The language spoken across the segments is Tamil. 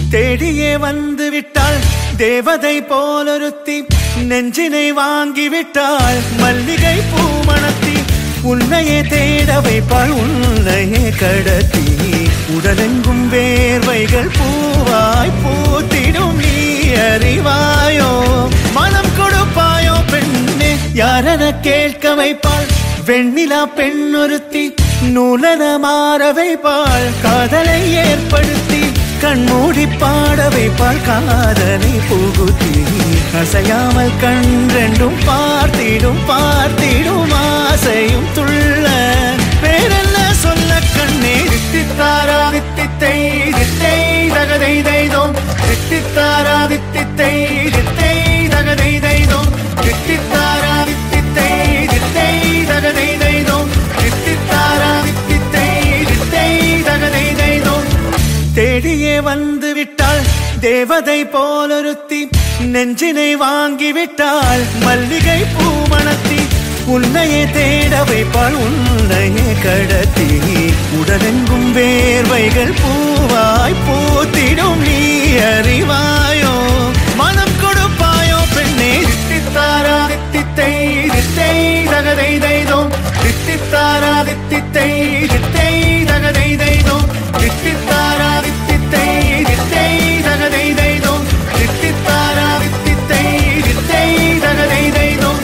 தேடியே வந்து விட்டாள் தேவதை போலொருத்தி நெஞ்சினை வாங்கி விட்டாள் மல்லிகை பூமணத்தி உன்னையே தேட வைப்பாள் உன்னையே கடத்தி உடலெங்கும் வேர்வைகள் பூவாய் பூத்திடும் நீ அறிவாயோ மனம் கொடுப்பாயோ பெண்ணே யாரென கேட்க வைப்பாள் வெண்ணிலா பெண்ணொருத்தி நூலன மாற வைப்பாள் காதலை ஏற்படுத்தி கண்மூடி பாட வைப்பாள் காதலை புகுத்தி அசையாமல் கண் ரெண்டும் பார்த்திடும் பார்த்திடும் ஆசையும் துள்ள வேறென்ன சொல்ல கண்ணே தித்தித்தாரா தித்தித்தை தித்தை தகதை தைதோம் தித்தித்தாரா தித்தித்தை தித்தை தகதை தைதோம் தித்தித்தாரா தித்தித்தை தித்தை தகதை தைதோம் தித்தித்தாரா தித்தித்தை தித்தை தகதை தைதோம் தேடியே வந்து விட்டாள் தேவதை போலொருத்தி நெஞ்சினை வாங்கி விட்டாள் மல்லிகை பூமணத்தி உன்னையே தேட வைப்பாள் உன்னையே கடத்தி உடலெங்கும் வேர்வைகள் பூவாய் பூத்திடும் நீ அறிவாயோ மனம் கொடுப்பாயோ பெண்ணே தித்தித்தாரா தித்தித்தை தித்தை தகதை தைதோம் தித்தித்தாரா தித்தித்தை தித்தை தகதை தைதோம் தித்தித்தாரா தித்தித்தை தித்தை தகதை தைதோம் தித்தித்தாரா தித்தித்தை தித்தை தகதை தைதோம்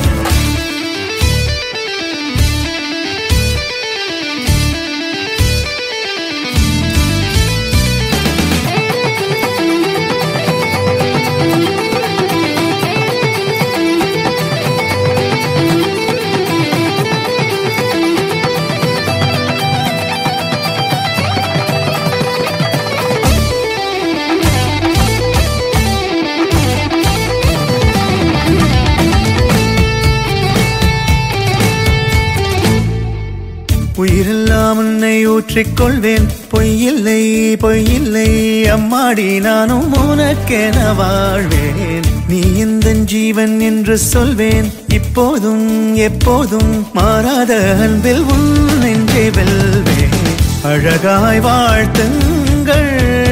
உயிரெல்லாம் உன்னை ஊற்றிக்கொள்வேன் பொய்யில்லை பொய்யில்லை அம்மாடி நானும் உனக்கென வாழ்வேன் நீ இந்த ஜீவன் என்று சொல்வேன் இப்போதும் எப்போதும் மாறாத அன்பில் உன் நெஞ்சை வெல்வேன் அழகாய் வாழ்த்துங்கள்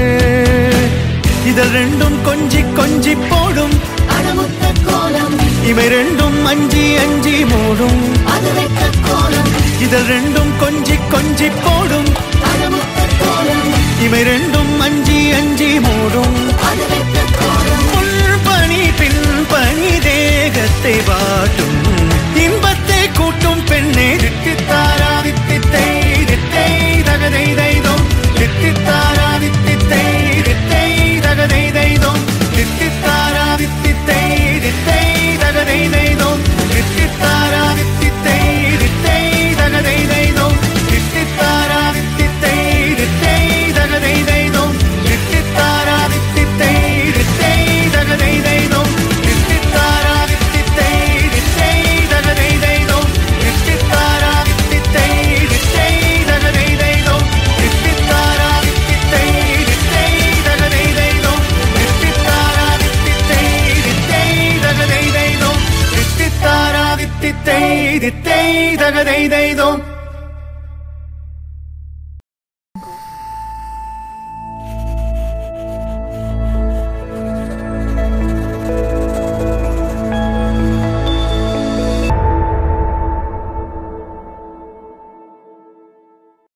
இதழ் ரெண்டும் கொஞ்சி கொஞ்சி போடும் அடமுத்த கோலம் இவை ரெண்டும் அஞ்சி அஞ்சி மூடும் அது வெட்ட கோலம் இதழ் ரெண்டும் கொஞ்சி கொஞ்சி போடும் அடமுத்த கோலம் இவை ரெண்டும் அஞ்சி அஞ்சி மூடும் அது வெட்ட கோலம் முன் பனி பின் பனி தேகத்தை வாட்டும் இன்பத்தை கூட்டும் பெண்ணே தித்தித்தாரா தித்தித்தை தித்தை தகதை தைதோம் தித்தித்தாரா தித்தித்தை தித்தை தகதை தைதோம் தித்தித்தாரா தித்தித்தை தித்தை தகதை தைதோம் தித்தித்தாரா தித்தித்தை தித்தை தகதை தைதோம் தித்தித்தாரா தித்தித்தை தித்தை தகதை தைதோம் தித்தித்தாரா தித்தித்தை தித்தை தகதை தைதோம் தித்தித்தாரா தித்தித்தை தித்தை தகதை தைதோம் தித்தித்தாரா தித்தித்தை தித்தை தகதை தைதோம் தித்தித்தாரா தித்தித்தை தித்தை தகதை தைதோம் தித்தித்தாரா தித்தித்தை தித்தை தகதை தைதோம் தித்தித்தாரா தித்தித்தை தித்தை தகதை தைதோம்